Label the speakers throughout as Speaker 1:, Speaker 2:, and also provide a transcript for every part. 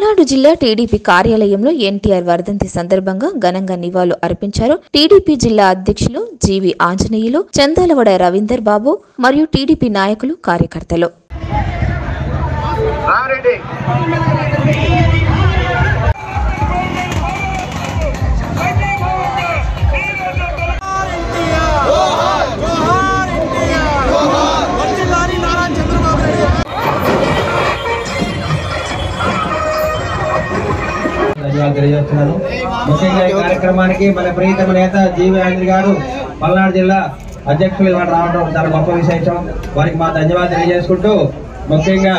Speaker 1: పల్నాడు జిల్లా టీడీపీ కార్యాలయంలో ఎన్టీఆర్ వర్ధంతి సందర్భంగా ఘనంగా నివాళులు అర్పించారు టీడీపీ జిల్లా అధ్యక్షులు జీవి ఆంజనేయులు చందాలవడ రవీందర్ బాబు మరియు టీడీపీ నాయకులు కార్యకర్తలు
Speaker 2: రారెడ్డి
Speaker 3: ధన్యవాదాలు తెలియజేస్తున్నాను ముఖ్యంగా ఈ కార్యక్రమానికి మన ప్రియతమ నేత జీవి ఆంధ్రి గారు పల్నాడు జిల్లా అధ్యక్షులు ఇవాళ రావడం చాలా గొప్ప విశేషం వారికి మా ధన్యవాదాలు తెలియజేసుకుంటూ ముఖ్యంగా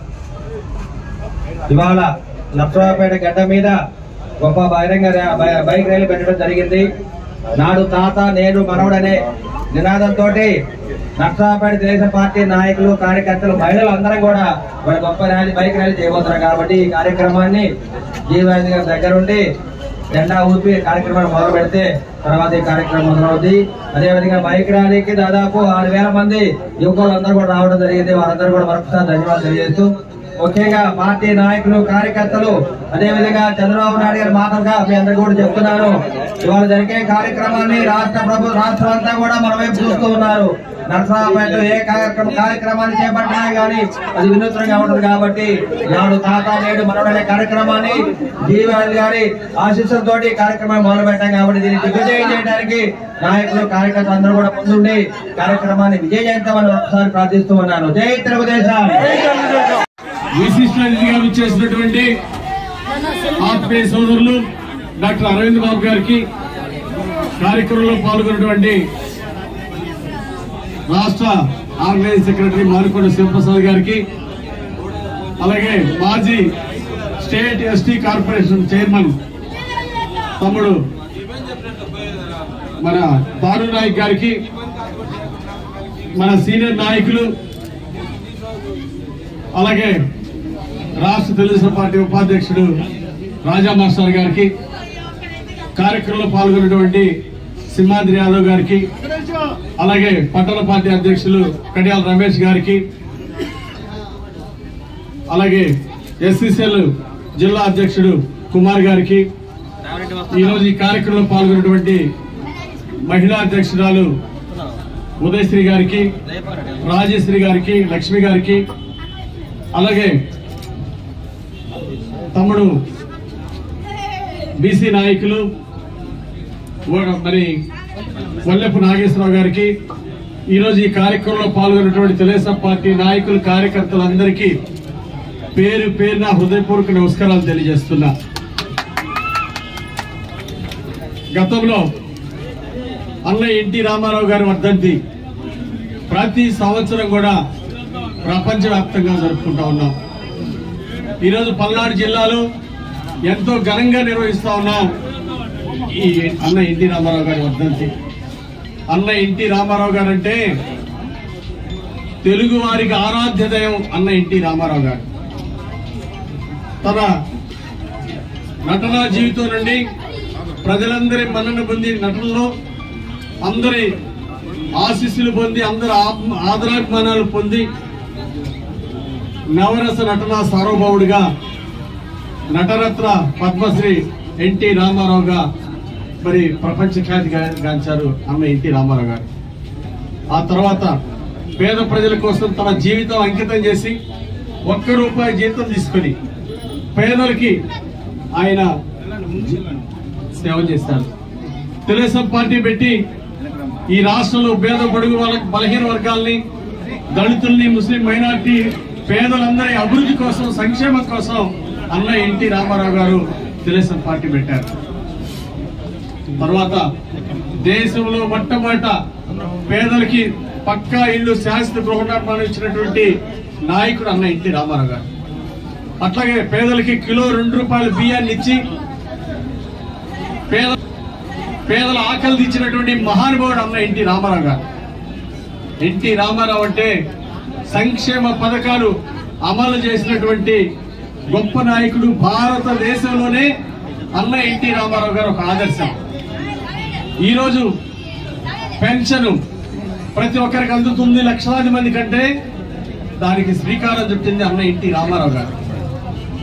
Speaker 3: ఇవాళ నర్సరావుపేట గడ్డ మీద గొప్ప బహిరంగ ర్యా- బై- బైక్ ర్యాలీ పెట్టడం జరిగింది నాడు తాత నేడు మనవడనే నినాదంతో నర్సరావుపేట తెలుగుదేశం పార్టీ నాయకులు కార్యకర్తలు మహిళలు అందరం కూడా ఒక గొప్ప ర్యాలీ బైక్ ర్యాలీ చేయబోతున్నారు కాబట్టి ఈ కార్యక్రమాన్ని జీవాజీ గారి దగ్గరుండి జెండా ఊపి కార్యక్రమాన్ని మొదలు పెడితే తర్వాత ఈ కార్యక్రమం మొదలవుతుంది అదేవిధంగా బైక్ ర్యాలీకి దాదాపు ఆరు వేల మంది యువకులందరూ కూడా రావడం జరిగింది వారందరూ కూడా మరొకసారి ధన్యవాదాలు తెలియజేస్తూ ముఖ్యంగా పార్టీ నాయకులు కార్యకర్తలు అదేవిధంగా చంద్రబాబు నాయుడు గారి మాటలుగా మీ అందరికీ కూడా చెప్తున్నాను ఇవాళ జరిగే కార్యక్రమాన్ని రాష్ట్ర ప్రభు రాష్ట్రం అంతా కూడా మన వైపు చూస్తూ ఉన్నారు నరసరావుపేట ఏ కార్యక్రమం కార్యక్రమాన్ని చేపట్టినా గానీ అది వినూత్నంగా ఉంటుంది కాబట్టి నాడు తాత నేడు మనవడనే కార్యక్రమాన్ని జీవాజీ గారి ఆశీస్సులతోటి ఈ కార్యక్రమాన్ని మొదలు పెట్టాం కాబట్టి దీన్ని దిగ్విజయం చేయడానికి నాయకులు కార్యకర్తలు అందరూ కూడా ముందుండి కార్యక్రమాన్ని విజయవంతమని ఒకసారి ప్రార్థిస్తూ ఉన్నాను జై తెలుగుదేశం
Speaker 4: విశిష్ట అతిథిగా విచ్చేసినటువంటి ఆత్మీయ సోదరులు డాక్టర్ అరవింద్ బాబు గారికి కార్యక్రమంలో పాల్గొన్నటువంటి రాష్ట్ర ఆర్గనైజ్ సెక్రటరీ మానుకొండ శివప్రసాద్ గారికి అలాగే మాజీ స్టేట్ ఎస్టీ కార్పొరేషన్ చైర్మన్ తమ్ముడు మన దారు నాయక్ గారికి మన సీనియర్ నాయకులు అలాగే రాష్ట్ర తెలుగుదేశం పార్టీ ఉపాధ్యక్షుడు రాజా మాస్టర్ గారికి కార్యక్రమంలో పాల్గొన్నటువంటి సింహాద్రి యాదవ్ గారికి అలాగే పట్టణ పార్టీ అధ్యక్షులు కడియాల రమేష్ గారికి అలాగే ఎస్సీసీఎల్ జిల్లా అధ్యక్షుడు కుమార్ గారికి ఈరోజు ఈ కార్యక్రమంలో పాల్గొన్నటువంటి మహిళా అధ్యక్షురాలు ఉదయశ్రీ గారికి రాజేశ్వరి గారికి లక్ష్మి గారికి అలాగే తమ్ముడు బీసీ నాయకులు ఓ- మరి వల్లెపు నాగేశ్వరరావు గారికి ఈరోజు ఈ కార్యక్రమంలో పాల్గొన్నటువంటి తెలుగుదేశం పార్టీ నాయకులు కార్యకర్తలందరికీ పేరు పేరున హృదయపూర్వక నమస్కారాలు తెలియజేస్తున్నా గతంలో అన్న ఎన్టీ రామారావు గారి వర్ధంతి ప్రతి సంవత్సరం కూడా ప్రపంచవ్యాప్తంగా జరుపుకుంటా ఉన్నాం ఈరోజు పల్నాడు జిల్లాలో ఎంతో ఘనంగా నిర్వహిస్తా ఉన్నాం ఈ అన్న ఎన్టీ రామారావు గారి వర్ధంతి అన్న ఎన్టీ రామారావు గారు అంటే తెలుగు వారికి ఆరాధ్య దైవం అన్న ఎన్టీ రామారావు గారు తన నటనా జీవితం నుండి ప్రజలందరి మన్నన పొంది నటనలో అందరి ఆశీస్సులు పొంది అందరి ఆత్మ- ఆదరాభిమానాలు పొంది నవరస నటనా సార్వభౌముడిగా నటరత్న పద్మశ్రీ ఎన్టీ రామారావుగా మరి ప్రపంచ ఖ్యాతి గా- గాంచారు అన్న ఎన్టీ రామారావు గారు ఆ తర్వాత పేద ప్రజల కోసం తన జీవితం అంకితం చేసి ఒక్క రూపాయి జీతం తీసుకొని పేదలకి ఆయన సేవ చేశారు తెలుగుదేశం పార్టీ పెట్టి ఈ రాష్ట్రంలో పేద బడుగు వాళ్ళ- బలహీన వర్గాల్ని దళితుల్ని ముస్లిం మైనార్టీ పేదలందరి అభివృద్ధి కోసం సంక్షేమం కోసం అన్న ఎన్టీ రామారావు గారు తెలుగుదేశం పార్టీ పెట్టారు తర్వాత దేశంలో మొట్టమొదట పేదలకి పక్కా ఇల్లు శాశ్వత గృహ నిర్మాణం ఇచ్చినటువంటి నాయకుడు అన్న ఎన్టీ రామారావు గారు అట్లాగే పేదలకి కిలో రెండు రూపాయల బియ్యాన్ని ఇచ్చి పేద పేదల ఆకలి తీర్చినటువంటి మహానుభావుడు అన్న ఎన్టీ రామారావు గారు ఎన్టీ రామారావు అంటే సంక్షేమ పథకాలు అమలు చేసినటువంటి గొప్ప నాయకుడు భారతదేశంలోనే అన్న ఎన్టీ రామారావు గారు ఒక ఆదర్శం ఈరోజు పెన్షన్ ప్రతి ఒక్కరికి అందుతుంది లక్షలాది మంది కంటే దానికి శ్రీకారం చుట్టింది అన్న ఎన్టీ రామారావు గారు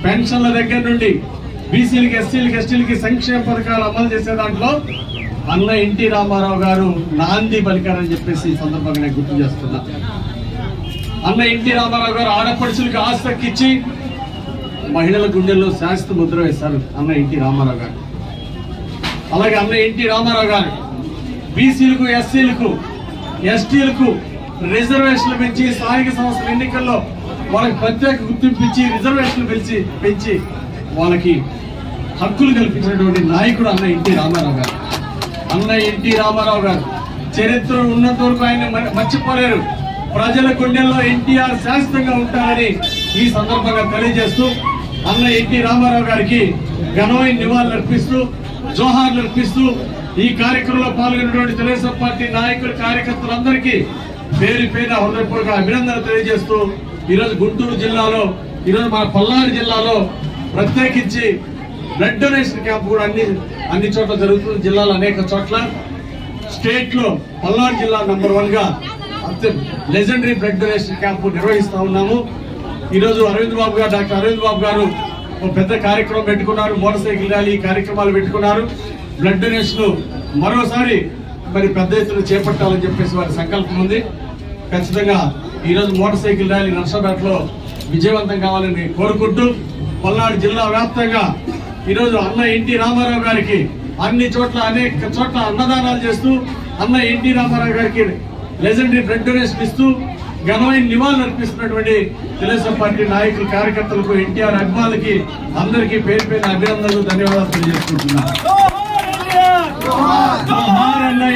Speaker 4: పెన్షన్ల దగ్గర నుండి బీసీలకి ఎస్సీలకి ఎస్టీలకి సంక్షేమ పథకాలు అమలు చేసే దాంట్లో అన్న ఎన్టీ రామారావు గారు నాంది పలికారని చెప్పేసి ఈ సందర్భంగా నేను గుర్తు చేస్తున్నా అన్న ఎన్టీ రామారావు గారు ఆడపడుచులకి ఆస్తికి ఇచ్చి మహిళల గుండెల్లో శాశ్వత ముద్ర వేశారు అన్న ఎన్టీ రామారావు గారు అలాగే అన్న ఎన్టీ రామారావు గారు బీసీలకు ఎస్సీలకు ఎస్టీలకు రిజర్వేషన్లు పెంచి స్థానిక సంస్థల ఎన్నికల్లో వాళ్ళకి ప్రత్యేక గుర్తింపు ఇచ్చి రిజర్వేషన్లు పెంచి పెంచి వాళ్ళకి హక్కులు కల్పించినటువంటి నాయకుడు అన్న ఎన్టీ రామారావు గారు అన్న ఎన్టీ రామారావు గారు చరిత్ర ఉన్నంత వరకు ఆయన మ- మర్చిపోలేరు ప్రజల గుండెల్లో ఎన్టీఆర్ శాశ్వతంగా ఉంటారని ఈ సందర్భంగా తెలియజేస్తూ అన్న ఎన్టీ రామారావు గారికి ఘనమైన నివాళులు అర్పిస్తూ జోహార్లు అర్పిస్తూ ఈ కార్యక్రమంలో పాల్గొన్నటువంటి తెలుగుదేశం పార్టీ నాయకులు కార్యకర్తలందరికీ పేరు పేరున హృదయపూర్వక అభినందనలు తెలియజేస్తూ ఈరోజు గుంటూరు జిల్లాలో ఈరోజు మన పల్నాడు జిల్లాలో ప్రత్యేకించి బ్లడ్ డొనేషన్ క్యాంప్ కూడా అన్ని అన్ని చోట్ల జరుగుతుంది జిల్లాలో అనేక చోట్ల స్టేట్ లో పల్నాడు జిల్లా నంబర్ వన్ గా లెజెండరీ బ్లడ్ డొనేషన్ క్యాంప్ నిర్వహిస్తా ఉన్నాము ఈ రోజు అరవింద్ బాబు గారు డాక్టర్ అరవింద్ బాబు గారు ఒక పెద్ద కార్యక్రమం పెట్టుకున్నారు మోటార్ సైకిల్ ర్యాలీ కార్యక్రమాలు పెట్టుకున్నారు బ్లడ్ డొనేషన్ మరోసారి మరి పెద్ద ఎత్తున చేపట్టాలని చెప్పేసి వారి సంకల్పం ఉంది ఖచ్చితంగా ఈ రోజు మోటార్ సైకిల్ ర్యాలీ నర్సాపేటలో విజయవంతం కావాలని కోరుకుంటూ పల్నాడు జిల్లా వ్యాప్తంగా ఈ రోజు అన్న ఎన్టీ రామారావు గారికి అన్ని చోట్ల అనేక చోట్ల అన్నదానాలు చేస్తూ అన్న ఎన్టీ రామారావు గారికి లెజెండరీ బ్లడ్ డొనేషన్ ఇస్తూ ఘనమైన నివాళులు అర్పిస్తున్నటువంటి తెలుగుదేశం పార్టీ నాయకులు కార్యకర్తలకు ఎన్టీఆర్ అభిమానులకి అందరికీ పేరు పేరు అభినందనలు ధన్యవాదాలు తెలియజేసుకుంటున్నాను జోహార్ అన్న